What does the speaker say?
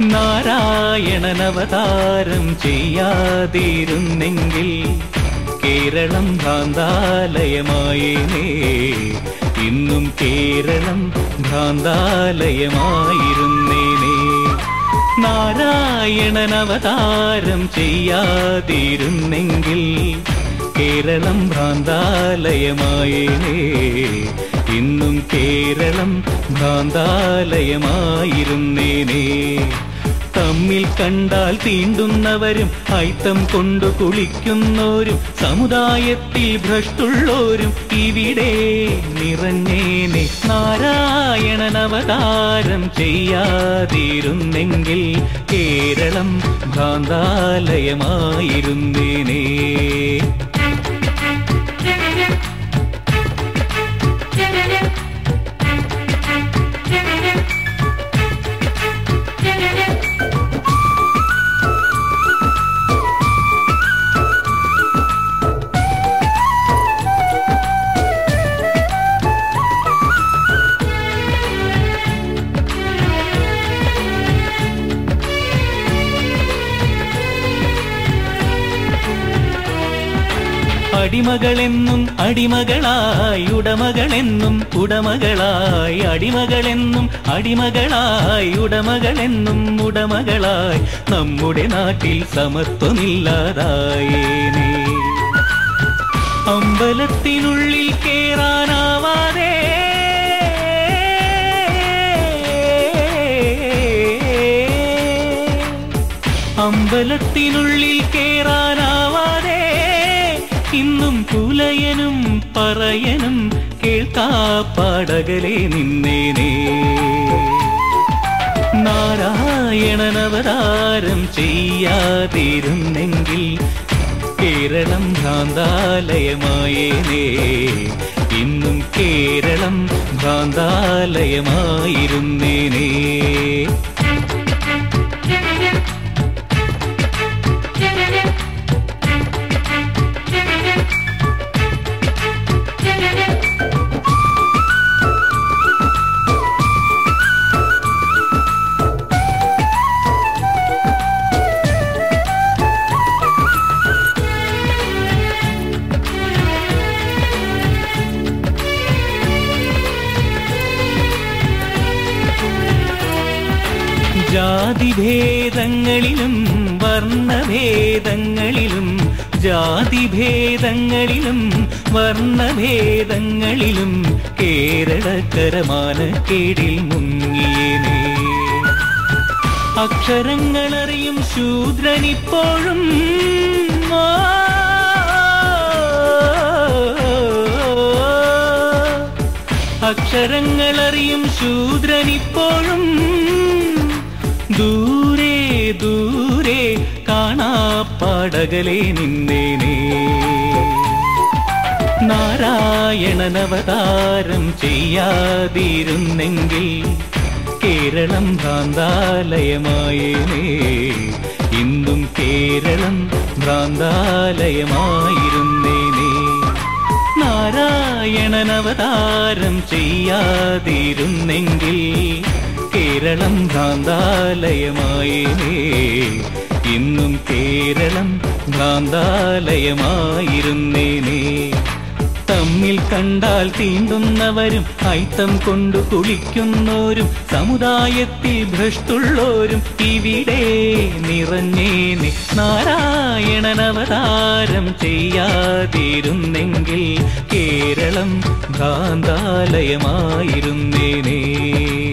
നാരായണനവതാരം ചെയ്യാതിരുന്നെങ്കിൽ കേരളം ഭ്രാന്താലയമായേനേ ഇന്നും കേരളം ഭ്രാന്താലയമായിരുന്നേനേ നാരായണനവതാരം ചെയ്യാതിരുന്നെങ്കിൽ കേരളം ഭ്രാന്താലയമായേനേ ഇന്നും കേരളം ഭ്രാന്താലയമായിരുന്നേനേ തമ്മിൽ കണ്ടാൽ തീണ്ടുന്നവരും അയിത്തം കൊണ്ടു കുളിക്കുന്നോരും സമുദായത്തിൽ ഭ്രഷ്ടുള്ളോരും ഇവിടെ നിറഞ്ഞേനെ നാരായണൻ അവതാരം ചെയ്യാതിരുന്നെങ്കിൽ കേരളം ഭ്രാന്താലയമായിരുന്നേനേ അടിമകളെന്നും അടിമകളായി ഉടമകളെന്നും ഉടമകളായി അടിമകളെന്നും അടിമകളായി ഉടമകളെന്നും ഉടമകളായി നമ്മുടെ നാട്ടിൽ സമത്വമില്ലാതായേനേ അമ്പലത്തിനുള്ളിൽ കേറാനാവാതെ അമ്പലത്തിനുള്ളിൽ കേറാനാവാതെ ഇന്നും പുലയനും പറയനും കേൾക്കാപ്പാടകലെ നിന്നേനേ നാരായണനവതാരം ചെയ്യാതിരുന്നെങ്കിൽ കേരളം ഭ്രാന്താലയമായേനേ ഇന്നും കേരളം ഭ്രാന്താലയമായിരുന്നേനേ ജാതിഭേദങ്ങളിലും വർണ്ണഭേദങ്ങളിലും ജാതിഭേദങ്ങളിലും വർണ്ണഭേദങ്ങളിലും കേരളക്കരമാനക്കേടിൽ മുങ്ങിയേനേ അക്ഷരങ്ങളറിയും ശൂദ്രനിപ്പോഴും ആ, അക്ഷരങ്ങളറിയും ശൂദ്രനിപ്പോഴും ദൂരെ ദൂരെ കാണാപ്പാടകലെ നിന്നേനേ നാരായണനവതാരം ചെയ്യാതിരുന്നെങ്കിൽ കേരളം ഭ്രാന്താലയമായേനേ ഇന്നും കേരളം ഭ്രാന്താലയമായിരുന്നേനേ നാരായണനവതാരം ചെയ്യാതിരുന്നെങ്കിൽ കേരളം ഭ്രാന്താലയമായേനേ ഇന്നും കേരളം ഭ്രാന്താലയമായിരുന്നേനേ തമ്മിൽ കണ്ടാൽ തീണ്ടുന്നവരും അയിത്തം കൊണ്ടു കുളിക്കുന്നോരും സമുദായത്തിൽ ഭ്രഷ്ടുള്ളോരും ഇവിടെ നിറഞ്ഞേനെ നാരായണൻ അവതാരം ചെയ്യാതിരുന്നെങ്കിൽ കേരളം ഭ്രാന്താലയമായിരുന്നേനേ